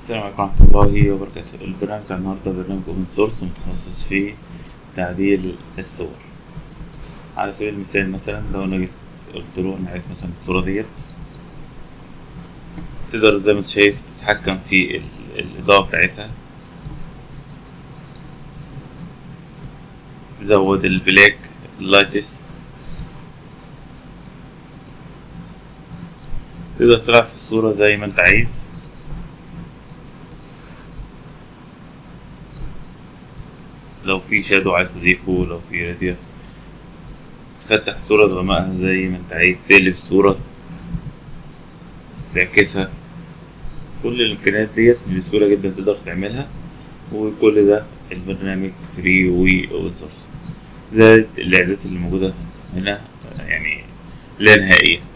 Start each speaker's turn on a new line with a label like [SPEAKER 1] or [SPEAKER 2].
[SPEAKER 1] السلام عليكم ورحمة الله وبركاته البرنامج بتاع النهاردة برنامج اوبن سورس متخصص في تعديل الصور على سبيل المثال مثلا لو انا جيت قلت له انا عايز مثلا الصورة ديت تقدر زي ما انت شايف تتحكم في ال- الإضاءة بتاعتها تزود البلاك اللايتس تقدر تلعب في الصورة زي ما انت عايز لو في شادو عايز تضيفه لو في راديوس تفتح الصورة تغمقها زي ما انت عايز تقلب الصورة تعكسها كل الإمكانيات ديت بسهولة جدا تقدر تعملها وكل ده البرنامج فري و open source زائد الإعدادات اللي موجودة هنا يعني لا نهائية